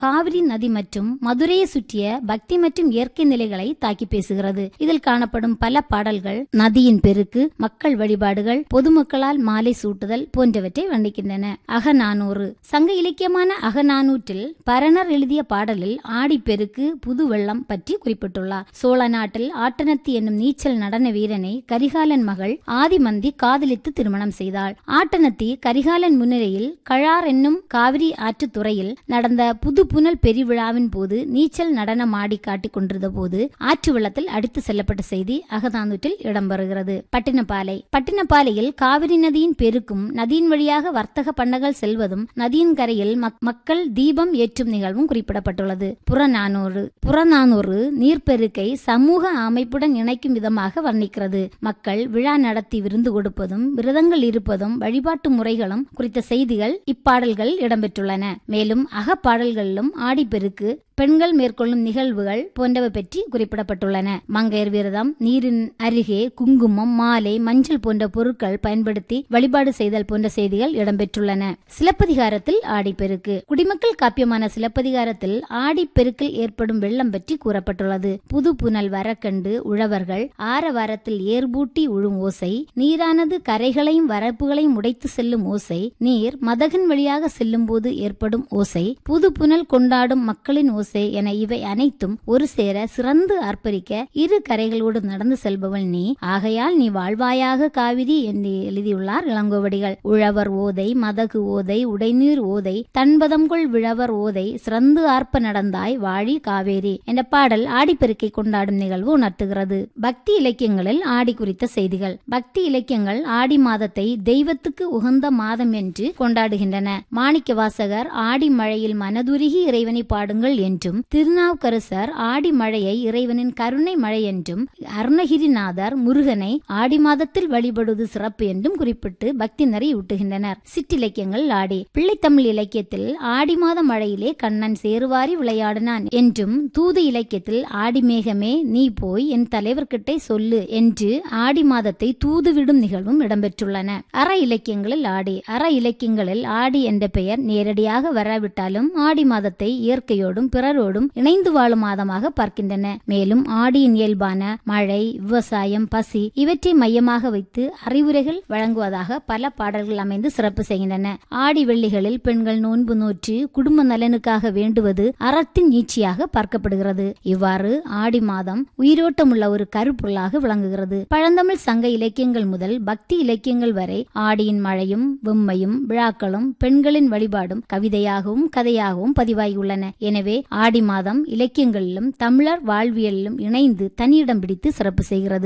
காவிரி நதி மற்றும் மதுரையை சுற்றிய பக்தி மற்றும் இயற்கை நிலைகளை தாக்கி பேசுகிறது இதில் காணப்படும் பல பாடல்கள் நதியின் பெருக்கு மக்கள் வழிபாடுகள் பொதுமக்களால் மாலை சூட்டுதல் போன்றவற்றை வர்ணிக்கின்றன அகநானூறு சங்க இலக்கியமான அகநானூற்றில் பரணர் எழுதிய பாடலில் ஆடிப்பெருக்கு புது வெள்ளம் பற்றி குறிப்பிட்டுள்ளார் சோழ நாட்டில் ஆட்டனத்தி என்னும் நீச்சல் நடன வீரனை கரிகாலன் மகள் ஆதிமந்தி காதலித்து திருமணம் செய்தாள் ஆட்டனத்தி கரிகாலன் முன்னிலையில் கழார் என்னும் காவிரி ஆற்றுத்துறையில் நடந்த புது புனல் பெருவிழாவின் போது நீச்சல் நடனம் ஆடி காட்டிக் கொண்டிருந்த போது ஆற்று வெள்ளத்தில் அடித்து செல்லப்பட்ட செய்தி அகதானூற்றில் இடம்பெறுகிறது பட்டினப்பாலை பட்டினப்பாலையில் காவிரி நதியின் பெருக்கும் நதியின் வழியாக வர்த்தக பண்ணகள் செல்வதும் நதியின் கரையில் மக்- மக்கள் தீபம் ஏற்றும் நிகழ்வும் குறிப்பிடப்பட்டுள்ளது புறநானூறு புறநானூறு நீர்ப்பெருக்கை சமூக அமைப்புடன் இணைக்கும் விதமாக வர்ணிக்கிறது மக்கள் விழா நடத்தி விருந்து கொடுப்பதும் விரதங்கள் இருப்பதும் வழிபாட்டு முறைகளும் குறித்த செய்திகள் இப்பாடல்கள் இடம்பெற்றுள்ளன மேலும் அகப்பாடல்களிலும் ஆடிப்பெருக்கு பெண்கள் மேற்கொள்ளும் நிகழ்வுகள் போன்றவை பற்றி குறிப்பிடப்பட்டுள்ளன மங்கையர் விரதம் நீரின் அருகே குங்குமம் மாலை மஞ்சள் போன்ற பொருட்கள் பயன்படுத்தி வழிபாடு செய்தல் போன்ற செய்திகள் இடம்பெற்றுள்ளன சிலப்பதிகாரத்தில் ஆடிப்பெருக்கு குடிமக்கள் காப்பியமான சிலப்பதிகாரத்தில் ஆடிப்பெருக்கில் ஏற்படும் வெள்ளம் பற்றி கூறப்பட்டுள்ளது புது புனல் வரக்கண்டு உழவர்கள் ஆரவாரத்தில் ஏர்பூட்டி உழும் ஓசை நீரானது கரைகளையும் வரப்புகளையும் உடைத்து செல்லும் ஓசை நீர் மதகன் வழியாக செல்லும் போது ஏற்படும் ஓசை புது புனல் கொண்டாடும் மக்களின் ஓசை என இவை அனைத்தும் ஒரு சேர சிறந்து அர்ப்பரிக்க இரு கரைகளோடு நடந்து செல்பவள் நீ ஆகையால் நீ வாழ்வாயாக காவிரி என்று எழுதியுள்ளார் இளங்கோவடிகள் உழவர் ஓதை மதகு ஓதை உடைநீர் ஓதை தன்பதம்கொள் விழவர் ஓதை சிறந்து ஆர்ப்ப நடந்தாய் வாழி காவேரி என்ற பாடல் ஆடிப்பெருக்கை கொண்டாடும் நிகழ்வு உணர்த்துகிறது பக்தி இலக்கியங்களில் ஆடி குறித்த செய்திகள் பக்தி இலக்கியங்கள் ஆடி மாதத்தை தெய்வத்துக்கு உகந்த மாதம் என்று கொண்டாடுகின்றன மாணிக்க வாசகர் ஆடி மழையில் மனதுருகி இறைவனை பாடுங்கள் என்றும் திருநாவுக்கரசர் ஆடி மழையை இறைவனின் கருணை மழை என்றும் அருணகிரிநாதர் முருகனை ஆடி மாதத்தில் வழிபடுவது சிறப்பு என்றும் குறிப்பிட்டு பக்தி நிறையூட்டுகின்றனர் சிற்றிலக்கியங்கள் ஆடி பிள்ளைத்தமிழ் இலக்கியத்தில் ஆடி மாத மழையிலே கண்ணன் சேருவாரி விளையாடினான் என்றும் தூது இலக்கியத்தில் ஆடி மேகமே நீ போய் என் தலைவர்கிட்ட சொல்லு என்று ஆடி மாதத்தை தூதுவிடும் நிகழ்வும் இடம்பெற்றுள்ளன அற இலக்கியங்களில் ஆடி அற இலக்கியங்களில் ஆடி என்ற பெயர் நேரடியாக வராவிட்டாலும் ஆடி மாதத்தை இயற்கையோடும் பிறரோடும் இணைந்து வாழும் மாதமாக பார்க்கின்றன மேலும் ஆடியின் இயல்பான மழை விவசாயம் பசி இவற்றை மையமாக வைத்து அறிவுரைகள் வழங்குவதாக பல பாடல்கள் அமைந்து சிறப்பு செய்கின்றன ஆடி வெள்ளிகளில் பெண்கள் நோன்பு நோற்று குடும்ப நலனுக்காக வேண்டுவது அறத்தின் நீட்சியாக பார்க்கப்படுகிறது இவ்வாறு ஆடி மாதம் உயிரோட்டமுள்ள ஒரு கருப்பொருளாக விளங்குகிறது பழந்தமிழ் சங்க இலக்கியங்கள் முதல் பக்தி இலக்கியங்கள் வரை ஆடியின் மழையும் வெம்மையும் விழாக்களும் பெண்களின் வழிபாடும் கவிதையாகவும் கதையாகவும் பதிவாகியுள்ளன எனவே ஆடி மாதம் இலக்கியங்களிலும் தமிழர் வாழ்வியலிலும் இணைந்து தனியிடம் பிடித்து சிறப்பு செய்கிறது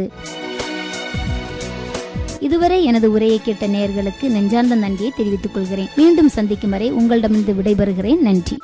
இதுவரை எனது உரையை கேட்ட நேயர்களுக்கு நெஞ்சார்ந்த நன்றியை தெரிவித்துக் கொள்கிறேன் மீண்டும் சந்திக்கும் வரை உங்களிடமிருந்து விடைபெறுகிறேன் நன்றி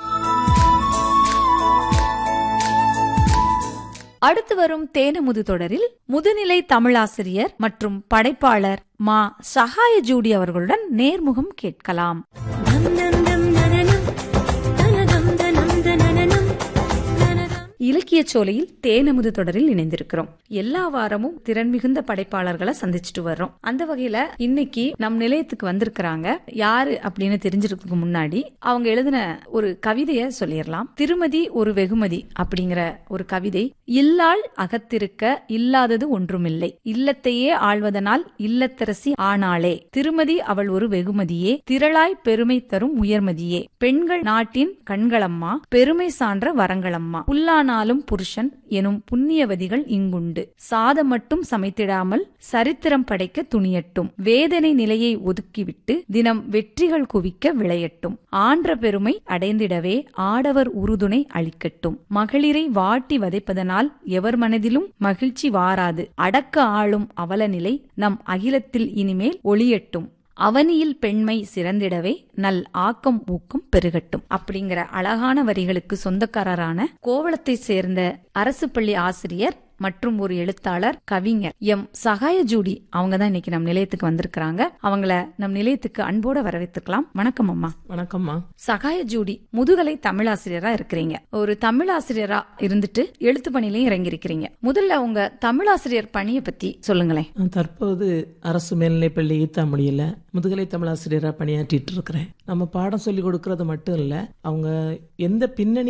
அடுத்து வரும் தேனமுது தொடரில் முதுநிலை தமிழாசிரியர் மற்றும் படைப்பாளர் மா சகாய ஜூடி அவர்களுடன் நேர்முகம் கேட்கலாம் டம் டம் டம் நனனம் தனதம் தனம் தனனனம் தனதம் இலக்கிய சோலையில் தேனமுது தொடரில் இணைந்திருக்கிறோம் எல்லா வாரமும் திறன் மிகுந்த படைப்பாளர்களை சந்திச்சுட்டு வர்றோம் அந்த வகையில இன்னைக்கு நம் நிலையத்துக்கு வந்திருக்கிறாங்க யாரு அப்படின்னு தெரிஞ்சிருக்கிறதுக்கு முன்னாடி அவங்க எழுதின ஒரு கவிதைய சொல்லிடலாம் திருமதி ஒரு வெகுமதி அப்படிங்கிற ஒரு கவிதை இல்லாள் அகத்திருக்க இல்லாதது ஒன்றுமில்லை இல்லத்தையே ஆள்வதனால் இல்லத்தரசி ஆனாளே திருமதி அவள் ஒரு வெகுமதியே திரளாய் பெருமை தரும் உயர்மதியே பெண்கள் நாட்டின் கண்களம்மா பெருமை சான்ற வரங்களம்மா புல்லானாலும் புருஷன் எனும் புண்ணியவதிகள் இங்குண்டு சாதம் மட்டும் சமைத்திடாமல் சரித்திரம் படைக்க துணியட்டும் வேதனை நிலையை ஒதுக்கிவிட்டு தினம் வெற்றிகள் குவிக்க விளையட்டும் ஆன்ற பெருமை அடைந்திடவே ஆடவர் உறுதுணை அளிக்கட்டும் மகளிரை வாட்டி வதைப்பதனால் எவர் மனதிலும் மகிழ்ச்சி வாராது அடக்க ஆளும் அவல நிலை நம் அகிலத்தில் இனிமேல் ஒளியட்டும் அவனியில் பெண்மை சிறந்திடவே நல் ஆக்கம் ஊக்கம் பெருகட்டும் அப்படிங்கிற அழகான வரிகளுக்கு சொந்தக்காரரான கோவளத்தை சேர்ந்த அரசு பள்ளி ஆசிரியர் மற்றும் ஒரு எழுத்தாளர் கவிஞர் எம் சகாய ஜூடி அவங்க தான் இன்னைக்கு நம் நிலையத்துக்கு வந்திருக்கிறாங்க அவங்கள நம் நிலையத்துக்கு அன்போட வரவேற்றுக்கலாம் வணக்கம் அம்மா வணக்கம்மா சகாய ஜூடி முதுகலை தமிழாசிரியரா இருக்கிறீங்க ஒரு தமிழாசிரியரா இருந்துட்டு எழுத்து பணியிலையும் இறங்கியிருக்கிறீங்க முதல்ல உங்க தமிழாசிரியர் பணியை பத்தி சொல்லுங்களேன் நான் தற்போது அரசு மேல்நிலைப்பள்ளி ஈத்தாமொழியில் முதுகலை தமிழாசிரியராக பணியாற்றிட்டு இருக்கிறேன் நம்ம பாடம் சொல்லி கொடுக்கறது மட்டும் இல்லை அவங்க எந்த பின்னணி